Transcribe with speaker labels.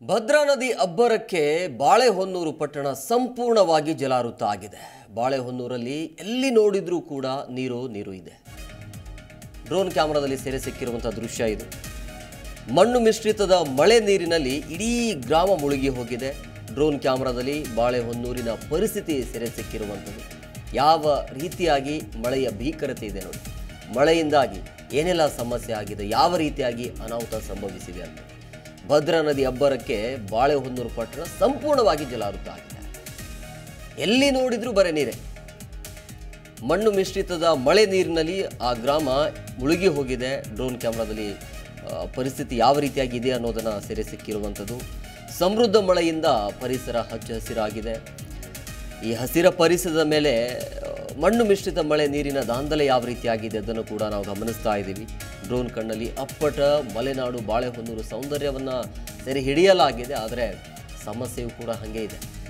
Speaker 1: ಭದ್ರಾ ನದಿ ಅಬ್ಬರಕ್ಕೆ ಬಾಳೆಹೊನ್ನೂರು ಪಟ್ಟಣ ಸಂಪೂರ್ಣವಾಗಿ ಜಲಾವೃತ ಆಗಿದೆ ಬಾಳೆಹೊನ್ನೂರಲ್ಲಿ ಎಲ್ಲಿ ನೋಡಿದ್ರೂ ಕೂಡ ನೀರು ನೀರು ಇದೆ ಡ್ರೋನ್ ಕ್ಯಾಮೆರಾದಲ್ಲಿ ಸೆರೆ ಸಿಕ್ಕಿರುವಂಥ ದೃಶ್ಯ ಇದು ಮಣ್ಣು ಮಿಶ್ರಿತದ ಮಳೆ ನೀರಿನಲ್ಲಿ ಇಡೀ ಗ್ರಾಮ ಮುಳುಗಿ ಹೋಗಿದೆ ಡ್ರೋನ್ ಕ್ಯಾಮೆರಾದಲ್ಲಿ ಬಾಳೆಹೊನ್ನೂರಿನ ಪರಿಸ್ಥಿತಿ ಸೆರೆ ಸಿಕ್ಕಿರುವಂಥದ್ದು ಯಾವ ರೀತಿಯಾಗಿ ಮಳೆಯ ಭೀಕರತೆ ಇದೆ ನೋಡಿ ಮಳೆಯಿಂದಾಗಿ ಏನೆಲ್ಲ ಸಮಸ್ಯೆ ಆಗಿದೆ ಯಾವ ರೀತಿಯಾಗಿ ಅನಾಹುತ ಸಂಭವಿಸಿದೆ ಅಂತ ಭದ್ರಾ ನದಿ ಅಬ್ಬರಕ್ಕೆ ಬಾಳೆಹೊನ್ನೂರು ಪಟ್ಟಣ ಸಂಪೂರ್ಣವಾಗಿ ಜಲಾವೃತ ಆಗಿದೆ ಎಲ್ಲಿ ನೋಡಿದ್ರೂ ಬರೀ ನೀರೇ ಮಣ್ಣು ಮಿಶ್ರಿತದ ಮಳೆ ನೀರಿನಲ್ಲಿ ಆ ಗ್ರಾಮ ಮುಳುಗಿ ಹೋಗಿದೆ ಡ್ರೋನ್ ಕ್ಯಾಮ್ರಾದಲ್ಲಿ ಆ, ಪರಿಸ್ಥಿತಿ ಯಾವ ರೀತಿಯಾಗಿ ಇದೆ ಅನ್ನೋದನ್ನು ಸೆರೆ ಸಿಕ್ಕಿರುವಂಥದ್ದು ಸಮೃದ್ಧ ಮಳೆಯಿಂದ ಪರಿಸರ ಹಚ್ಚ ಹಸಿರಾಗಿದೆ ಈ ಹಸಿರ ಪರಿಸರದ ಮೇಲೆ ಆ, ಮಣ್ಣು ಮಿಶ್ರಿತ ಮಳೆ ನೀರಿನ ದಾಂಧಲೆ ಯಾವ ರೀತಿಯಾಗಿದೆ ಅದನ್ನು ಕೂಡ ನಾವು ಗಮನಿಸ್ತಾ ಇದ್ದೀವಿ ಡ್ರೋನ್ ಕಣ್ಣಲ್ಲಿ ಅಪ್ಪಟ ಮಲೆನಾಡು ಬಾಳೆಹೊನ್ನೂರು ಸೌಂದರ್ಯವನ್ನು ಸೆರೆ ಹಿಡಿಯಲಾಗಿದೆ ಆದರೆ ಸಮಸ್ಯೆಯೂ ಕೂಡ ಹಾಗೆ ಇದೆ